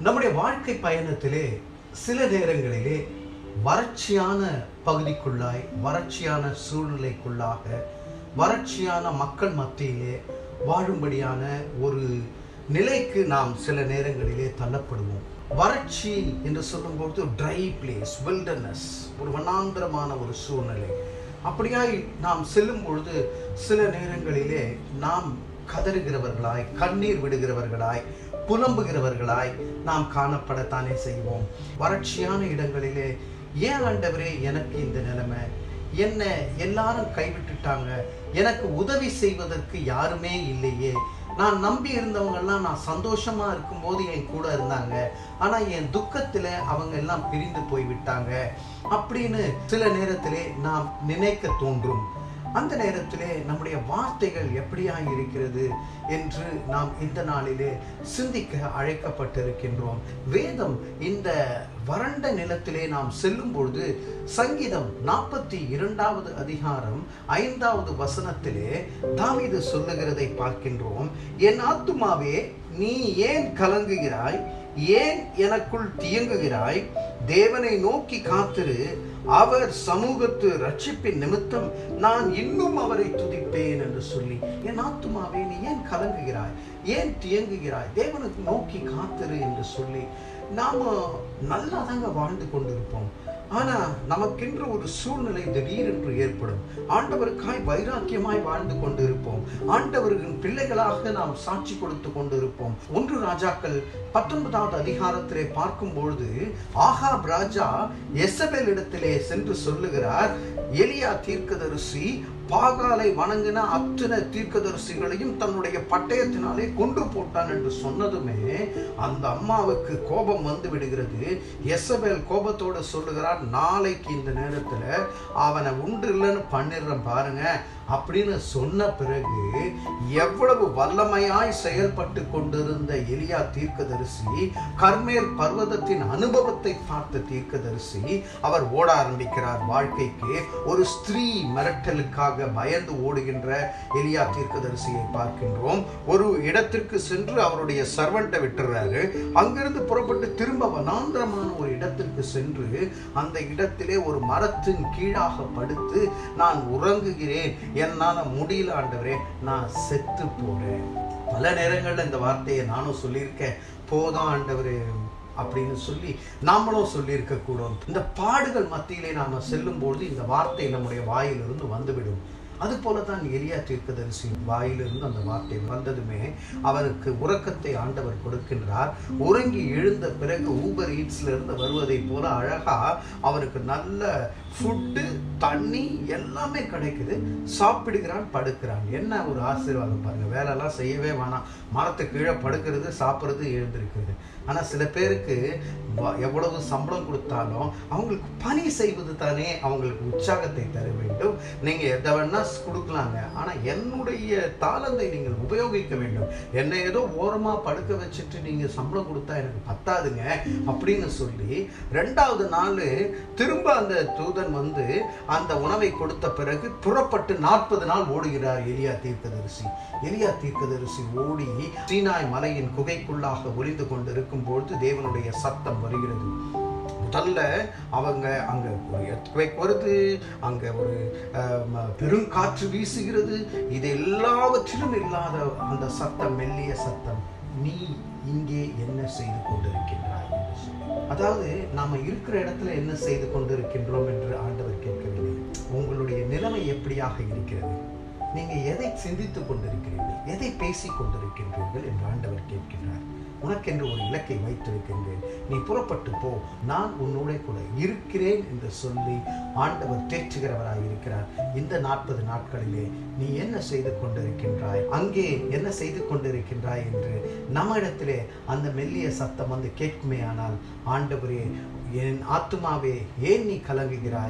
நம்முடைய வாழ்க்கை பயணத்திலே சில நேரங்களிலே வறட்சியான பகுதிக்குள்ளாய் வறட்சியான சூழ்நிலைக்குள்ளாக வறட்சியான மக்கள் மத்தியிலே வாழும்படியான ஒரு நிலைக்கு நாம் சில நேரங்களிலே தள்ளப்படுவோம் வறட்சி என்று சொல்லும்போது ட்ரை பிளேஸ் வில்டர்னஸ் ஒரு வனாந்திரமான ஒரு சூழ்நிலை அப்படியாய் நாம் செல்லும் பொழுது சில நேரங்களிலே நாம் கதறுகிறவர்களாய் கண்ணீர் விடுகிறவர்களாய் புலம்புகிறவர்களாய் நாம் காணப்படத்தானே செய்வோம் வறட்சியான இடங்களிலே ஏன் ஆண்டவரே எனக்கு இந்த நிலைமை என்ன எல்லாரும் கைவிட்டுட்டாங்க எனக்கு உதவி செய்வதற்கு யாருமே இல்லையே நான் நம்பி இருந்தவங்கெல்லாம் நான் சந்தோஷமா இருக்கும்போது என் கூட இருந்தாங்க ஆனா என் துக்கத்துல அவங்க எல்லாம் பிரிந்து போய் விட்டாங்க அப்படின்னு சில நேரத்திலே நாம் நினைக்க தோன்றும் அந்த நேரத்திலே நம்முடைய வார்த்தைகள் எப்படியாக இருக்கிறது என்று நாம் இந்த நாளிலே சிந்திக்க அழைக்கப்பட்டிருக்கின்றோம் வேதம் இந்த வறண்ட நிலத்திலே நாம் செல்லும் பொழுது சங்கீதம் நாற்பத்தி இரண்டாவது அதிகாரம் ஐந்தாவது வசனத்திலே தாவீது சொல்லுகிறதை பார்க்கின்றோம் என் ஆத்துமாவே நீ ஏன் கலங்குகிறாய் ஏன் எனக்குள் தியங்குகிறாய் தேவனை நோக்கி காத்திரு அவர் சமூகத்து ரட்சிப்பின் நிமித்தம் நான் இன்னும் அவரை துதிப்பேன் என்று சொல்லி என் ஆத்துமாவே நீ ஏன் கலங்குகிறாய் ஏன் தியங்குகிறாய் தேவனுக்கு நோக்கி காத்திரு என்று சொல்லி நாம நல்லா தாங்க வாழ்ந்து கொண்டிருப்போம் ஆனா நமக்கென்று ஒரு சூழ்நிலை திடீரென்று ஏற்படும் ஆண்டவருக்காய் வைராக்கியமாய் வாழ்ந்து கொண்டிருப்போம் ஆண்டவர்களின் பிள்ளைகளாக நாம் சாட்சி கொடுத்து கொண்டிருப்போம் ஒன்று ராஜாக்கள் பத்தொன்பதாவது அதிகாரத்திலே பார்க்கும் பொழுது ஆகாப் ராஜா எசபேல் இடத்திலே சென்று சொல்லுகிறார் எலியா தீர்க்கதரிசி பாகாலை வணங்கின அத்தனை தீர்க்கதரிசிகளையும் தன்னுடைய பட்டயத்தினாலே கொண்டு போட்டான் என்று சொன்னதுமே அந்த அம்மாவுக்கு கோபம் வந்து விடுகிறது எசபேல் கோபத்தோடு சொல்லுகிறார் நாளைக்கு இந்த நேரத்துல அவனை உண்டு இல்லைன்னு பண்ணிடுறேன் பாருங்க அப்படின்னு சொன்ன பிறகு எவ்வளவு வல்லமையாய் செயல்பட்டு கொண்டிருந்த எலியா தீர்க்கதரிசி கர்மேல் பர்வதத்தின் அனுபவத்தை பார்த்த தீர்க்கதரிசி அவர் ஓட ஆரம்பிக்கிறார் வாழ்க்கைக்கு ஒரு ஸ்திரீ மிரட்டலுக்காக பயந்து ஓடுகின்ற எலியா தீர்க்கதரிசியை பார்க்கின்றோம் ஒரு இடத்திற்கு சென்று அவருடைய சர்வெண்ட்டை விட்டுறாரு அங்கிருந்து புறப்பட்டு திரும்ப வனாந்திரமான ஒரு இடத்திற்கு சென்று அந்த இடத்திலே ஒரு மரத்தின் கீழாக படுத்து நான் உறங்குகிறேன் என்னால முடியல ஆண்டவரே நான் செத்து போறேன் பல நேரங்கள்ல இந்த வார்த்தையை நானும் சொல்லியிருக்கேன் போதும் ஆண்டவரே அப்படின்னு சொல்லி நாமளும் சொல்லியிருக்க கூடும் இந்த பாடுகள் மத்தியிலே நாம செல்லும் பொழுது இந்த வார்த்தை நம்முடைய வாயிலிருந்து வந்துவிடும் அது போலதான் எலியா தீர்க்கதரிசி வாயிலிருந்து அந்த வார்த்தை வந்ததுமே அவருக்கு உறக்கத்தை ஆண்டவர் கொடுக்கின்றார் உறங்கி எழுந்த பிறகு ஊபர் ஈட்ஸ்ல இருந்து வருவதை போல அழகா அவருக்கு நல்ல ஃபுட்டு தண்ணி எல்லாமே கிடைக்குது சாப்பிடுகிறான் படுக்கிறான் என்ன ஒரு ஆசீர்வாதம் பாருங்க வேலைலாம் செய்யவே வேணாம் மரத்து கீழே படுக்கிறது சாப்பிட்றது எழுந்திருக்கிறது ஆனால் சில பேருக்கு வ- எவ்வளவு சம்பளம் கொடுத்தாலும் அவங்களுக்கு பணி செய்வது தானே அவங்களுக்கு உற்சாகத்தை தர வேண்டும் நீங்க எதை வேணா கொடுக்கலாங்க ஆனா என்னுடைய தாளந்தை நீங்கள் உபயோகிக்க வேண்டும் என்னை ஏதோ ஓரமா படுக்க வச்சுட்டு நீங்க சம்பளம் கொடுத்தா எனக்கு பத்தாதுங்க அப்படின்னு சொல்லி ரெண்டாவது நாள் திரும்ப அந்த தூதன் வந்து அந்த உணவை கொடுத்த பிறகு புறப்பட்டு நாற்பது நாள் ஓடுகிறார் எலியா தீர்க்கதரிசி எலியா தீர்க்கதரிசி ஓடி சீனாய் மலையின் குகைக்குள்ளாக ஒளிந்து கொண்டிருக்கும் பொழுது தேவனுடைய சத்தம் வருகிறது முதல்ல அவங்க அங்க ஒரு earthquake வருது அங்க ஒரு அஹ், ம- பெருங்காற்று வீசுகிறது இது எல்லாவற்றிலும் இல்லாத அந்த சத்தம் மெல்லிய சத்தம் நீ இங்கே என்ன செய்து கொண்டிருக்கின்றாய் என்று சொல்லி. அதாவது நாம இருக்கிற இடத்துல என்ன செய்து கொண்டிருக்கின்றோம் என்று ஆண்டவர் கேட்கவில்லை உங்களுடைய நிலைமை எப்படியாக இருக்கிறது நீங்க எதை சிந்தித்துக் கொண்டிருக்கிறீர்கள் எதை பேசிக் கொண்டிருக்கின்றீர்கள் என்று ஆண்டவர் கேட்கின்றார் உனக்கென்று ஒரு இலக்கை வைத்திருக்கின்றேன் நீ புறப்பட்டு போ நான் உன்னோட கூட இருக்கிறேன் என்று சொல்லி ஆண்டவர் தேற்றுகிறவராய் இருக்கிறார் இந்த நாற்பது நாட்களிலே நீ என்ன செய்து கொண்டிருக்கின்றாய் அங்கே என்ன செய்து கொண்டிருக்கின்றாய் என்று நம்மிடத்திலே அந்த மெல்லிய சத்தம் வந்து கேட்குமே ஆனால் ஆண்டவரே என் ஆத்துமாவே ஏன் நீ கலங்குகிறாய்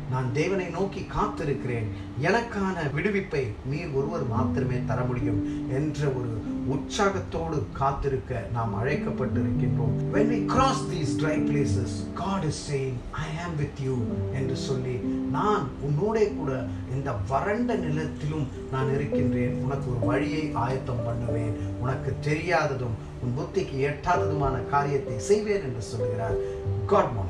நான் தேவனை நோக்கி காத்திருக்கிறேன் எனக்கான விடுவிப்பை நீர் ஒருவர் மாத்திரமே தர முடியும் என்ற ஒரு உற்சாகத்தோடு காத்திருக்க நாம் அழைக்கப்பட்டிருக்கின்றோம் when we cross these dry places god is saying i am with you என்று சொல்லி நான் உன்னோடே கூட இந்த வறண்ட நிலத்திலும் நான் இருக்கின்றேன் உனக்கு ஒரு வழியை ஆயத்தம் பண்ணுவேன் உனக்கு தெரியாததும் உன் புத்திக்கு எட்டாததுமான காரியத்தை செய்வேன் என்று சொல்கிறார் காட்